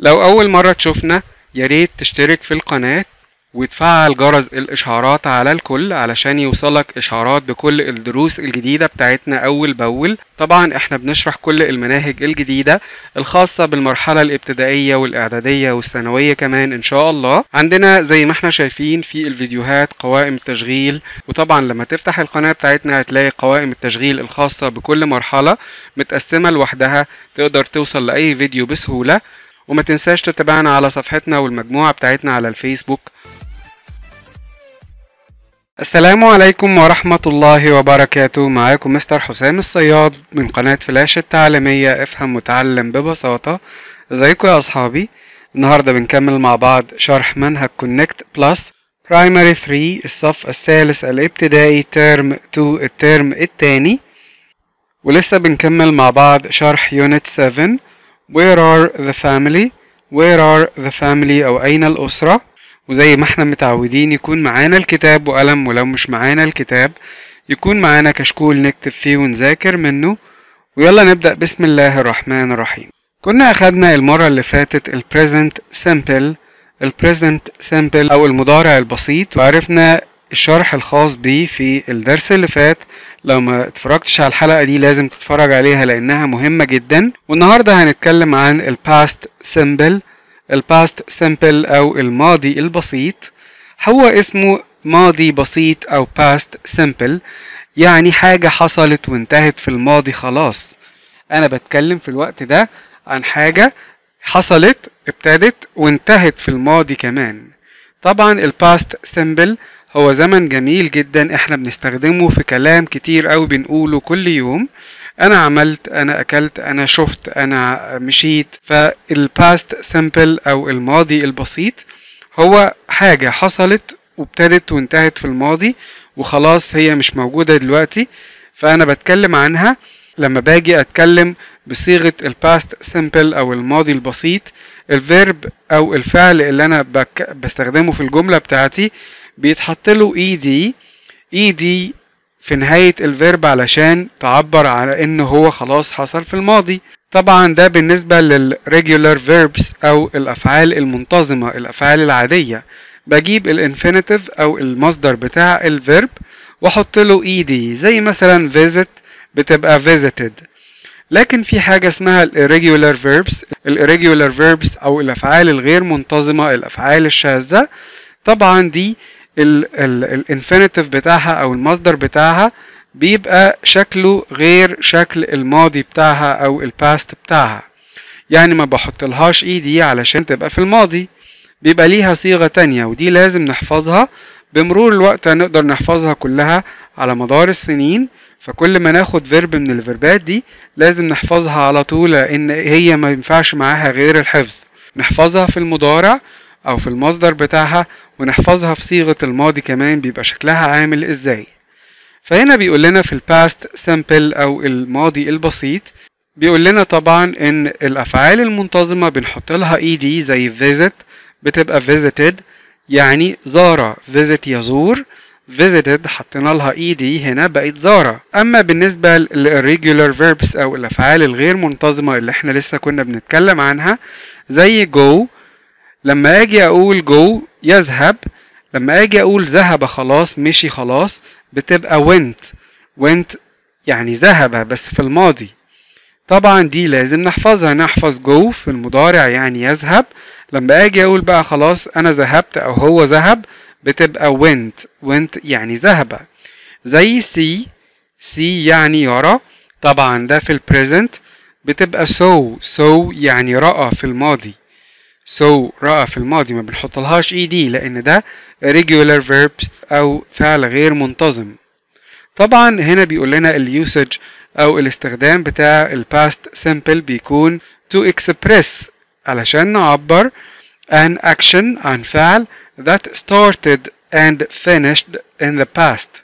لو أول مرة تشوفنا ياريت تشترك في القناة وتفعل جرس الإشعارات على الكل علشان يوصلك إشعارات بكل الدروس الجديدة بتاعتنا أول بأول طبعا احنا بنشرح كل المناهج الجديدة الخاصة بالمرحلة الابتدائية والإعدادية والثانوية كمان إن شاء الله عندنا زي ما احنا شايفين في الفيديوهات قوائم التشغيل وطبعا لما تفتح القناة بتاعتنا هتلاقي قوائم التشغيل الخاصة بكل مرحلة متقسمة لوحدها تقدر توصل لأي فيديو بسهولة وما تنساش تتابعنا على صفحتنا والمجموعة بتاعتنا على الفيسبوك السلام عليكم ورحمة الله وبركاته معاكم مستر حسام الصياد من قناة فلاش التعليمية افهم وتعلم ببساطة ازيكم يا اصحابي النهاردة بنكمل مع بعض شرح منهج كونكت بلس برايمري 3 الصف الثالث الابتدائي ترم 2 الترم التاني ولسه بنكمل مع بعض شرح يونت 7 Where are the family Where are the family أو أين الأسرة وزي ما احنا متعودين يكون معانا الكتاب وقلم ولو مش معانا الكتاب يكون معانا كشكول نكتب فيه ونذاكر منه ويلا نبدأ بسم الله الرحمن الرحيم كنا أخدنا المرة اللي فاتت ال present simple ال present simple أو المضارع البسيط وعرفنا الشرح الخاص بيه في الدرس اللي فات لو ما اتفرجتش على الحلقة دي لازم تتفرج عليها لأنها مهمة جدا والنهاردة هنتكلم عن ال past simple ال past simple أو الماضي البسيط هو اسمه ماضي بسيط أو past simple يعني حاجة حصلت وانتهت في الماضي خلاص أنا بتكلم في الوقت ده عن حاجة حصلت ابتدت وانتهت في الماضي كمان طبعا ال past simple هو زمن جميل جدا احنا بنستخدمه في كلام كتير قوي بنقوله كل يوم انا عملت انا اكلت انا شفت انا مشيت فالباست سمبل او الماضي البسيط هو حاجة حصلت وابتدت وانتهت في الماضي وخلاص هي مش موجودة دلوقتي فانا بتكلم عنها لما باجي اتكلم بصيغة الباست سمبل او الماضي البسيط الفيرب او الفعل اللي انا بك بستخدمه في الجملة بتاعتي بيتحط له اي دي اي دي في نهاية الفيرب علشان تعبر على ان هو خلاص حصل في الماضي طبعا ده بالنسبة للريجولار verbs او الافعال المنتظمة الافعال العادية بجيب الانفينيتيف او المصدر بتاع الفيرب واحط له اي دي زي مثلا visit بتبقى visited لكن في حاجة اسمها irregular verbs irregular verbs او الافعال الغير منتظمة الافعال الشاذة طبعا دي الانفينيتيف بتاعها او المصدر بتاعها بيبقى شكله غير شكل الماضي بتاعها او الباست بتاعها يعني ما بحطلهاش اي دي علشان تبقى في الماضي بيبقى ليها صيغة تانية ودي لازم نحفظها بمرور الوقت هنقدر نحفظها كلها على مدار السنين فكل ما ناخد فيرب من الفيربات دي لازم نحفظها على طول لان هي ما ينفعش معاها غير الحفظ نحفظها في المضارع او في المصدر بتاعها ونحفظها في صيغة الماضي كمان بيبقى شكلها عامل ازاي فهنا بيقول لنا في الباست سامبل او الماضي البسيط بيقول لنا طبعا ان الافعال المنتظمة بنحط لها اي دي زي visit بتبقى visited يعني زار visit يزور visited حطينا لها اي دي هنا بقت زارة اما بالنسبة للريجولار verbs او الافعال الغير منتظمة اللي احنا لسه كنا بنتكلم عنها زي go لما اجي اقول جو يذهب لما اجي اقول ذهب خلاص مشي خلاص بتبقى went went يعني ذهب بس في الماضي طبعا دي لازم نحفظها نحفظ جو في المضارع يعني يذهب لما اجي اقول بقى خلاص انا ذهبت او هو ذهب بتبقى went went يعني ذهب زي see see يعني يرى طبعا ده في البريزنت بتبقى so so يعني رأى في الماضي so رأى في الماضي ما بنحطلهاش اي دي لان ده regular verbs او فعل غير منتظم طبعا هنا بيقول لنا اليوسج او الاستخدام بتاع الباست simple بيكون to express علشان نعبر an action عن فعل that started and finished in the past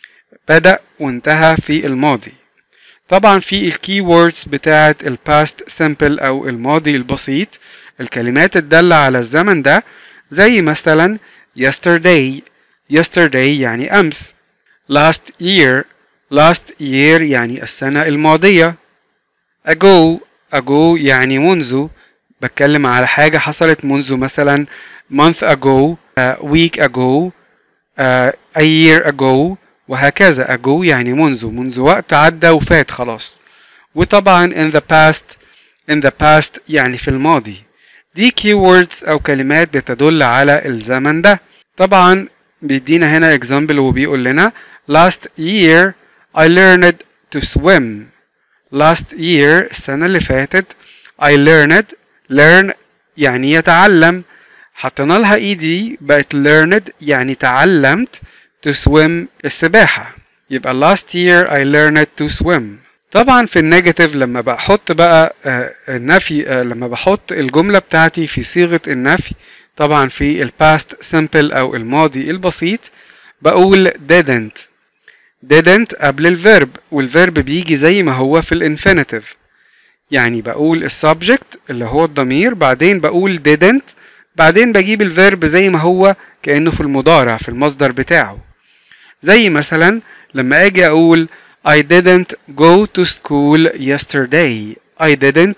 بدأ وانتهى في الماضي طبعا في الكي ووردز بتاعة الباست simple او الماضي البسيط الكلمات الدالة على الزمن ده زي مثلا yesterday yesterday يعني أمس last year last year يعني السنة الماضية ago ago يعني منذ بتكلم على حاجة حصلت منذ مثلا month ago a week ago a year ago وهكذا ago يعني منذ منذ وقت عدى وفات خلاص وطبعا in the past in the past يعني في الماضي دي keywords أو كلمات بتدل على الزمن ده طبعا بيدينا هنا example وبيقول لنا last year I learned to swim last year السنة اللي فاتت I learned learn يعني يتعلم حطينا لها ايدي بقت learned يعني تعلمت to swim السباحة يبقى last year I learned to swim طبعا في النيجاتيف لما بحط بقى النفي لما بحط الجملة بتاعتي في صيغة النفي طبعا في الباست simple او الماضي البسيط بقول didn't didn't قبل الفيرب والفيرب بيجي زي ما هو في الانفينيتيف يعني بقول السبجكت اللي هو الضمير بعدين بقول didn't بعدين بجيب الفيرب زي ما هو كأنه في المضارع في المصدر بتاعه زي مثلا لما اجي اقول I didn't go to school yesterday I didn't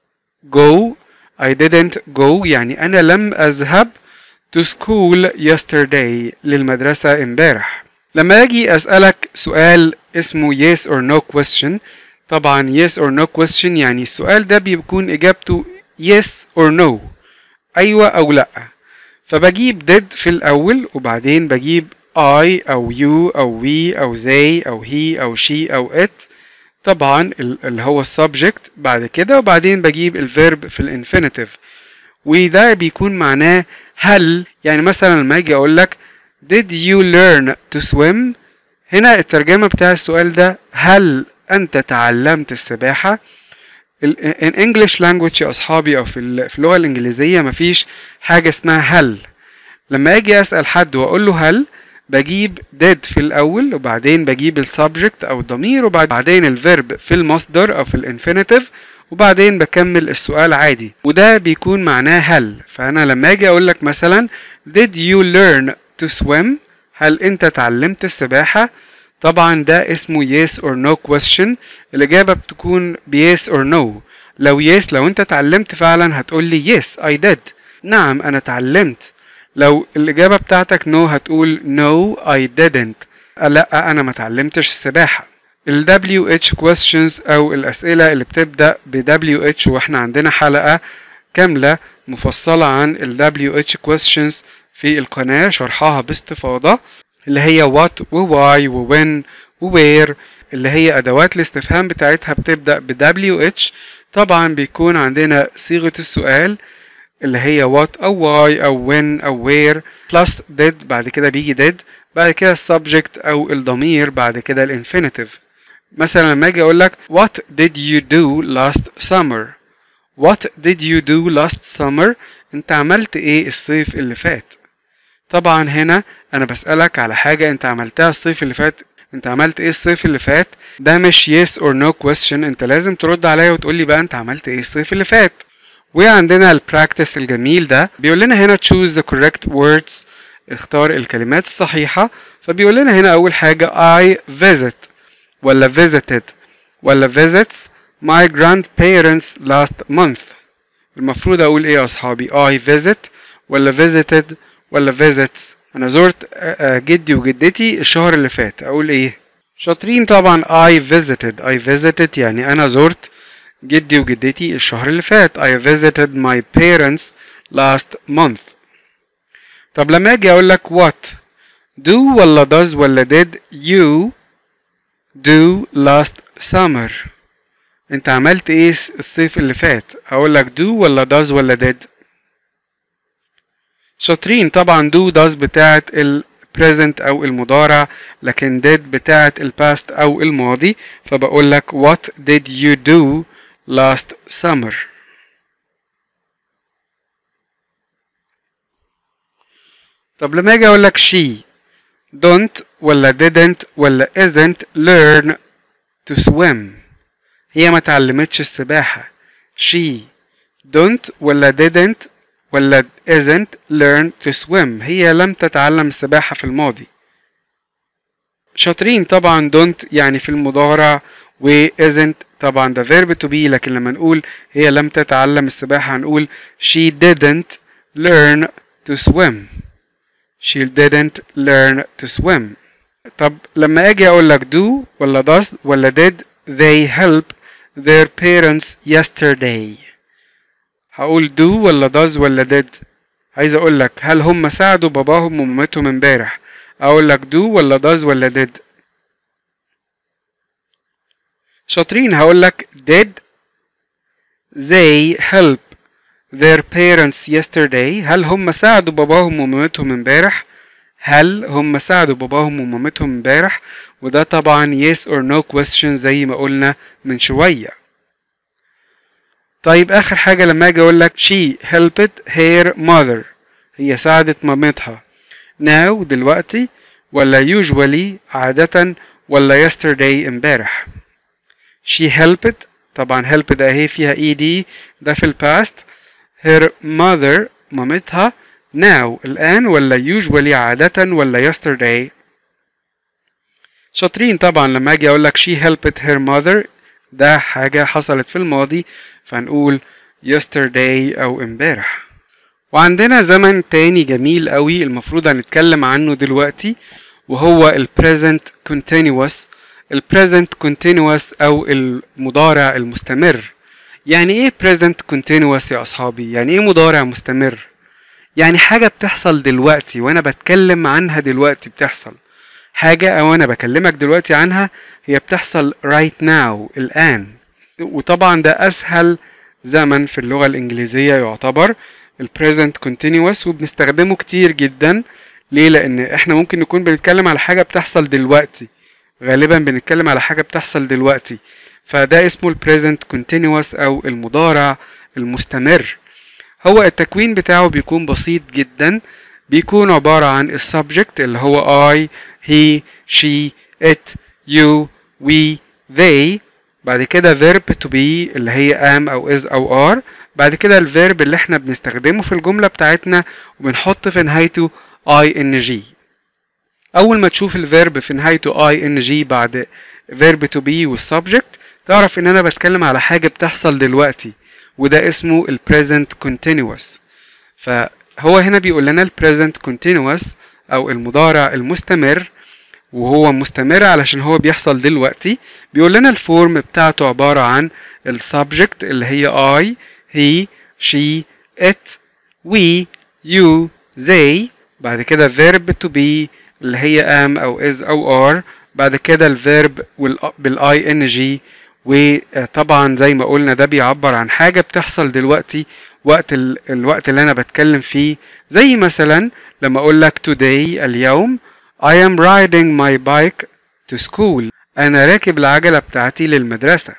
go I didn't go يعني أنا لم أذهب to school yesterday للمدرسة امبارح لما أجي أسألك سؤال اسمه yes or no question طبعا yes or no question يعني السؤال ده بيكون إجابته yes or no أيوة أو لأ فبجيب did في الأول وبعدين بجيب I أو you أو we أو they أو he أو she أو it طبعا اللي هو السبجكت بعد كده وبعدين بجيب الفيرب في الانفينيتيف وده بيكون معناه هل يعني مثلا لما اجي اقول لك did you learn to swim هنا الترجمة بتاع السؤال ده هل انت تعلمت السباحة in English language يا اصحابي او في في اللغة الانجليزية مفيش حاجة اسمها هل لما اجي اسأل حد واقول له هل بجيب did في الأول وبعدين بجيب السبجكت أو الضمير وبعدين الفيرب في المصدر أو في الانفينيتيف وبعدين بكمل السؤال عادي وده بيكون معناه هل فأنا لما أجي أقول لك مثلا did you learn to swim هل أنت تعلمت السباحة طبعا ده اسمه yes or no question الإجابة بتكون ب yes or no لو yes لو أنت تعلمت فعلا هتقول لي yes I did نعم أنا تعلمت لو الإجابة بتاعتك no هتقول no I didn't لا أنا ما تعلمتش السباحة ال WH questions أو الأسئلة اللي بتبدأ ب WH وإحنا عندنا حلقة كاملة مفصلة عن ال WH questions في القناة شرحها باستفاضة اللي هي what و why و when و where اللي هي أدوات الاستفهام بتاعتها بتبدأ ب WH طبعا بيكون عندنا صيغة السؤال اللي هي what أو why أو when أو where plus did بعد كده بيجي did بعد كده السبجكت أو الضمير بعد كده الانفينيتيف مثلا لما أجي أقول لك what did you do last summer what did you do last summer أنت عملت إيه الصيف اللي فات طبعا هنا أنا بسألك على حاجة أنت عملتها الصيف اللي فات انت عملت ايه الصيف اللي فات ده مش yes or no question انت لازم ترد عليا وتقول لي بقى انت عملت ايه الصيف اللي فات وعندنا البراكتس الجميل ده بيقول لنا هنا choose the correct words اختار الكلمات الصحيحة فبيقول لنا هنا أول حاجة I visit ولا visited ولا visits my grandparents last month المفروض أقول إيه يا أصحابي I visit ولا visited ولا visits أنا زرت جدي وجدتي الشهر اللي فات أقول إيه شاطرين طبعا I visited I visited يعني أنا زرت جدي وجدتي الشهر اللي فات I visited my parents last month طب لما اجي اقول لك what do ولا does ولا did you do last summer انت عملت ايه الصيف اللي فات اقول لك do ولا does ولا did شاطرين طبعا do does بتاعت ال present او المضارع لكن did بتاعت ال past او الماضي فبقول لك what did you do last summer طب لما اجي اقول لك she don't ولا didn't ولا isn't learn to swim هي ما تعلمتش السباحة she don't ولا didn't ولا isn't learn to swim هي لم تتعلم السباحة في الماضي شاطرين طبعا don't يعني في المضارع و isn't طبعا ده verb to be لكن لما نقول هي لم تتعلم السباحة هنقول she didn't learn to swim she didn't learn to swim طب لما اجي اقول لك do ولا does ولا did they help their parents yesterday هقول do ولا does ولا did عايز اقول لك هل هم ساعدوا باباهم ومامتهم امبارح اقول لك do ولا does ولا did شاطرين هقول لك did they help their parents yesterday هل هم ساعدوا باباهم ومامتهم امبارح هل هم ساعدوا باباهم ومامتهم امبارح وده طبعا yes or no question زي ما قلنا من شوية طيب آخر حاجة لما أجي أقول لك she helped her mother هي ساعدت مامتها now دلوقتي ولا usually عادة ولا yesterday امبارح she helped طبعا helped اهي فيها ed ده في الباست her mother مامتها now الآن ولا usually عادة ولا yesterday شاطرين طبعا لما اجي اقول لك she helped her mother ده حاجة حصلت في الماضي فنقول yesterday او امبارح وعندنا زمن تاني جميل قوي المفروض هنتكلم عنه دلوقتي وهو ال present continuous ال present continuous او المضارع المستمر يعني ايه present continuous يا اصحابي يعني ايه مضارع مستمر يعني حاجة بتحصل دلوقتي وانا بتكلم عنها دلوقتي بتحصل حاجة او انا بكلمك دلوقتي عنها هي بتحصل right now الان وطبعا ده اسهل زمن في اللغة الانجليزية يعتبر ال present continuous وبنستخدمه كتير جدا ليه لان احنا ممكن نكون بنتكلم على حاجة بتحصل دلوقتي غالبا بنتكلم على حاجة بتحصل دلوقتي فده اسمه ال present continuous او المضارع المستمر هو التكوين بتاعه بيكون بسيط جدا بيكون عبارة عن السبجكت اللي هو I, he, she, it, you, we, they بعد كده verb to be اللي هي am أو is أو are بعد كده الفيرب اللي احنا بنستخدمه في الجملة بتاعتنا وبنحط في نهايته ing أول ما تشوف الفيرب في نهايته ing بعد verb to be والسبجكت تعرف إن أنا بتكلم على حاجة بتحصل دلوقتي وده اسمه ال present continuous فهو هنا بيقول لنا ال present continuous أو المضارع المستمر وهو مستمر علشان هو بيحصل دلوقتي بيقول لنا الفورم بتاعته عبارة عن ال subject اللي هي I, he, she, it, we, you, they بعد كده verb to be اللي هي am أو is أو are بعد كده الفيرب بالاي ان جي وطبعا زي ما قلنا ده بيعبر عن حاجة بتحصل دلوقتي وقت ال... الوقت اللي أنا بتكلم فيه زي مثلا لما أقول لك today اليوم I am riding my bike to school أنا راكب العجلة بتاعتي للمدرسة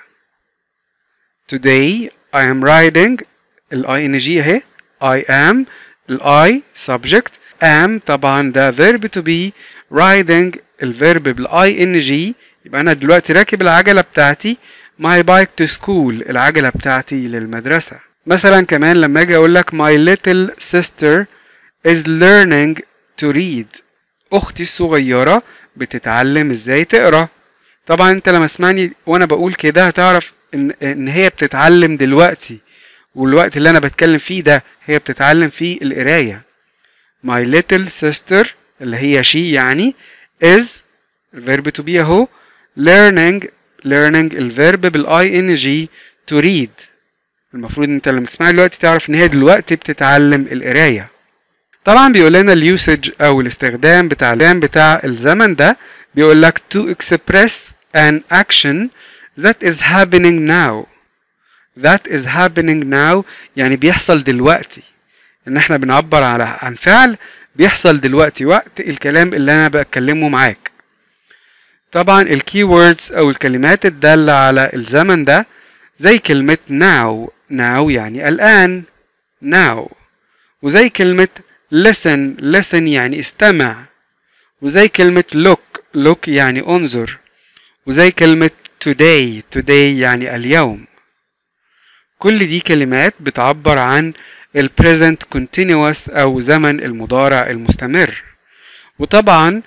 today I am riding ال ing اهي I am ال I subject am طبعا ده verb to be riding الفيرب بالاي ان جي يبقى انا دلوقتي راكب العجله بتاعتي my bike to school العجله بتاعتي للمدرسه مثلا كمان لما اجي اقول لك my little sister is learning to read اختي الصغيره بتتعلم ازاي تقرا طبعا انت لما تسمعني وانا بقول كده هتعرف ان ان هي بتتعلم دلوقتي والوقت اللي انا بتكلم فيه ده هي بتتعلم فيه القرايه my little sister اللي هي she يعني is الفيرب to be اهو learning learning الفيرب بالاي ان جي to read المفروض انت لما تسمعي دلوقتي تعرف ان هي دلوقتي بتتعلم القرايه طبعا بيقول لنا اليوسج او الاستخدام بتاع الكلام بتاع الزمن ده بيقول لك to express an action that is happening now that is happening now يعني بيحصل دلوقتي ان احنا بنعبر على عن فعل بيحصل دلوقتي وقت الكلام اللي انا بتكلمه معاك طبعا الكي ووردز او الكلمات الدالة على الزمن ده زي كلمة now now يعني الآن now وزي كلمة listen listen يعني استمع وزي كلمة look look يعني انظر وزي كلمة today today يعني اليوم كل دي كلمات بتعبر عن ال present continuous أو زمن المضارع المستمر وطبعا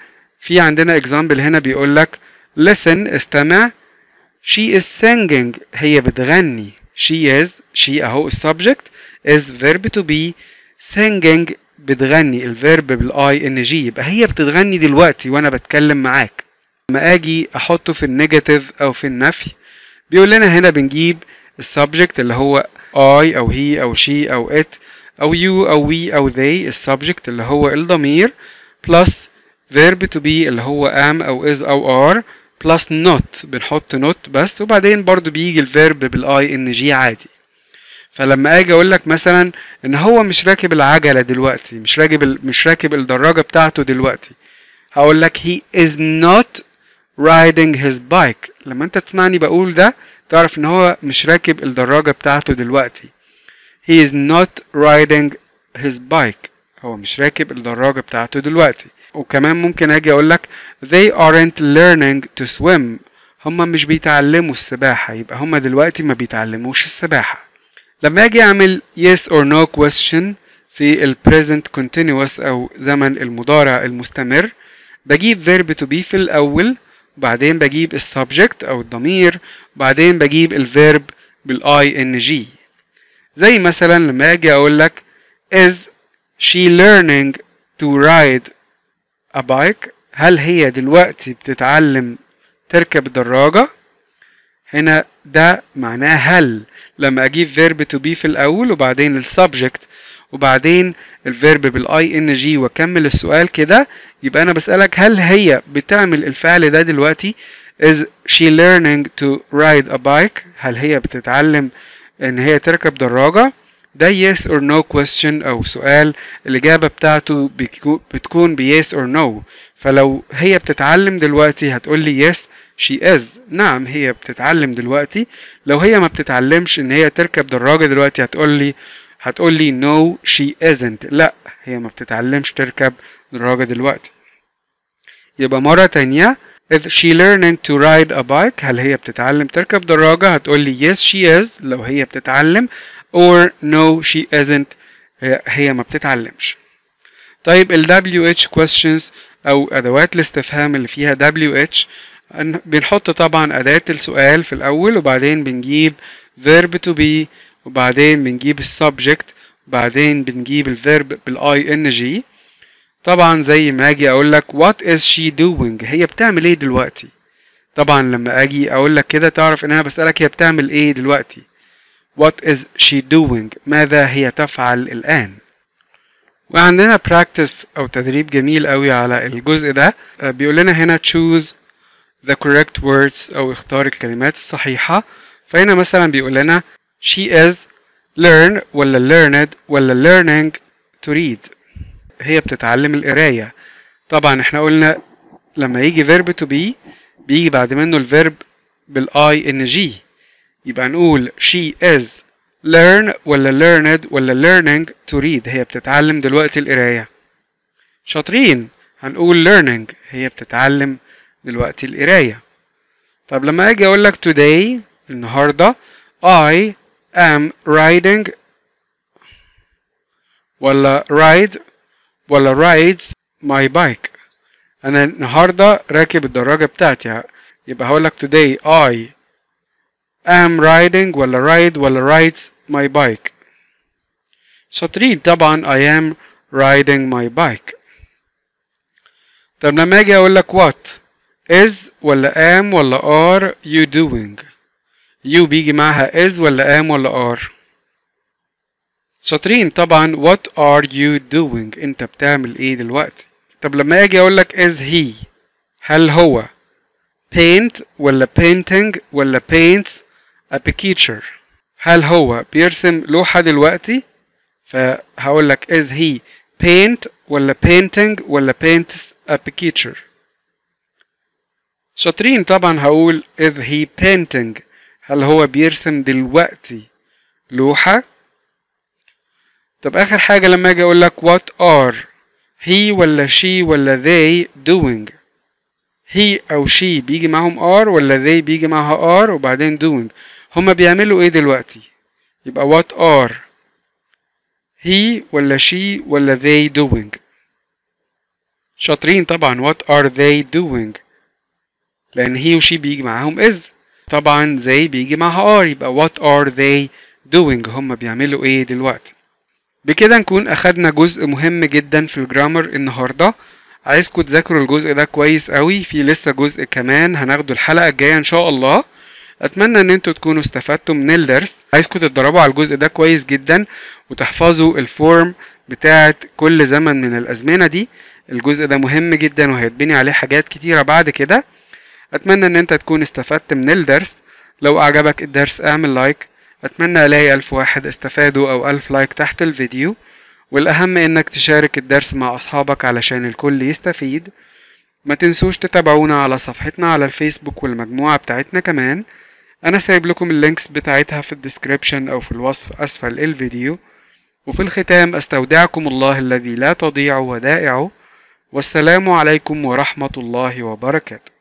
في عندنا example هنا بيقول لك listen استمع she is singing هي بتغني she is she اهو السبجكت is verb to be singing بتغني الفيرب بالاي ان جي يبقى هي بتتغني دلوقتي وانا بتكلم معاك لما اجي احطه في النيجاتيف او في النفي بيقول لنا هنا بنجيب السبجكت اللي هو I او he او she او it او you او we او they السبجكت اللي هو الضمير plus verb to be اللي هو am او is او are plus not بنحط not بس وبعدين برضو بيجي الفيرب بالاي ان جي عادي فلما اجي اقول لك مثلا ان هو مش راكب العجله دلوقتي مش راكب مش راكب الدراجه بتاعته دلوقتي هقول لك he is not riding his bike لما انت تسمعني بقول ده تعرف ان هو مش راكب الدراجه بتاعته دلوقتي he is not riding his bike هو مش راكب الدراجه بتاعته دلوقتي وكمان ممكن اجي اقول لك they aren't learning to swim هما مش بيتعلموا السباحه يبقى هما دلوقتي ما بيتعلموش السباحه لما اجي اعمل yes or no question في ال present continuous او زمن المضارع المستمر بجيب verb to be في الاول وبعدين بجيب السبجكت او الضمير وبعدين بجيب الفيرب بالاي ان جي زي مثلا لما اجي اقول لك is she learning to ride a bike هل هي دلوقتي بتتعلم تركب دراجة هنا ده معناه هل لما اجيب فيرب تو بي في الاول وبعدين السبجكت وبعدين الفيرب بالاي ان جي واكمل السؤال كده يبقى انا بسالك هل هي بتعمل الفعل ده دلوقتي is she learning to ride a bike هل هي بتتعلم ان هي تركب دراجه ده yes or no question او سؤال الاجابه بتاعته بتكون ب yes or no فلو هي بتتعلم دلوقتي هتقول لي yes she is نعم هي بتتعلم دلوقتي لو هي ما بتتعلمش ان هي تركب دراجة دلوقتي هتقول لي هتقول لي no she isn't لا هي ما بتتعلمش تركب دراجة دلوقتي يبقى مرة تانية if she learning to ride a bike هل هي بتتعلم تركب دراجة هتقول لي yes she is لو هي بتتعلم or no she isn't هي, هي ما بتتعلمش طيب ال WH questions أو أدوات الاستفهام اللي فيها WH بنحط طبعا أداة السؤال في الأول وبعدين بنجيب verb to be وبعدين بنجيب السبجكت وبعدين بنجيب الفيرب بالاي ان جي طبعا زي ما اجي اقول لك what is she doing هي بتعمل ايه دلوقتي طبعا لما اجي اقول لك كده تعرف ان انا بسألك هي بتعمل ايه دلوقتي what is she doing ماذا هي تفعل الان وعندنا practice او تدريب جميل قوي على الجزء ده بيقول لنا هنا choose the correct words او اختار الكلمات الصحيحة فهنا مثلا بيقول لنا she is learn ولا learned ولا learning to read هي بتتعلم القراية طبعا احنا قلنا لما يجي verb to be بيجي بعد منه الفيرب بالاي ان جي يبقى نقول she is learn ولا learned ولا learning to read هي بتتعلم دلوقتي القراية شاطرين هنقول learning هي بتتعلم دلوقتي القراية طب لما اجي اقول لك today النهاردة I am riding ولا ride ولا rides my bike انا النهاردة راكب الدراجة بتاعتي يبقى هقول لك today I am riding ولا ride ولا rides my bike شاطرين طبعا I am riding my bike طب لما اجي اقول لك what is ولا am ولا are you doing you بيجي معاها is ولا am ولا are شاطرين طبعا what are you doing انت بتعمل ايه دلوقتي طب لما اجي اقول لك is he هل هو paint ولا painting ولا paints a picture هل هو بيرسم لوحة دلوقتي فهقول لك is he paint ولا painting ولا paints a picture شاطرين طبعا هقول is he painting هل هو بيرسم دلوقتي لوحة طب آخر حاجة لما أجي أقول لك what are he ولا she ولا they doing he أو she بيجي معاهم are ولا they بيجي معاها are وبعدين doing هما بيعملوا إيه دلوقتي يبقى what are he ولا she ولا they doing شاطرين طبعا what are they doing لأن he و she بيجي معاهم is طبعا they بيجي معاها are يبقى what are they doing هم بيعملوا ايه دلوقتي بكده نكون أخدنا جزء مهم جدا في الجرامر النهاردة عايزكم تذاكروا الجزء ده كويس قوي في لسه جزء كمان هناخده الحلقة الجاية إن شاء الله أتمنى إن انتوا تكونوا استفدتوا من الدرس عايزكم تتدربوا على الجزء ده كويس جدا وتحفظوا الفورم بتاعة كل زمن من الأزمنة دي الجزء ده مهم جدا وهيتبني عليه حاجات كتيرة بعد كده أتمنى إن أنت تكون استفدت من الدرس لو أعجبك الدرس اعمل لايك أتمنى ألاقي ألف واحد استفادوا أو ألف لايك تحت الفيديو والأهم إنك تشارك الدرس مع أصحابك علشان الكل يستفيد ما تنسوش تتابعونا على صفحتنا على الفيسبوك والمجموعة بتاعتنا كمان أنا سايب لكم اللينكس بتاعتها في الديسكريبشن أو في الوصف أسفل الفيديو وفي الختام أستودعكم الله الذي لا تضيع ودائعه والسلام عليكم ورحمة الله وبركاته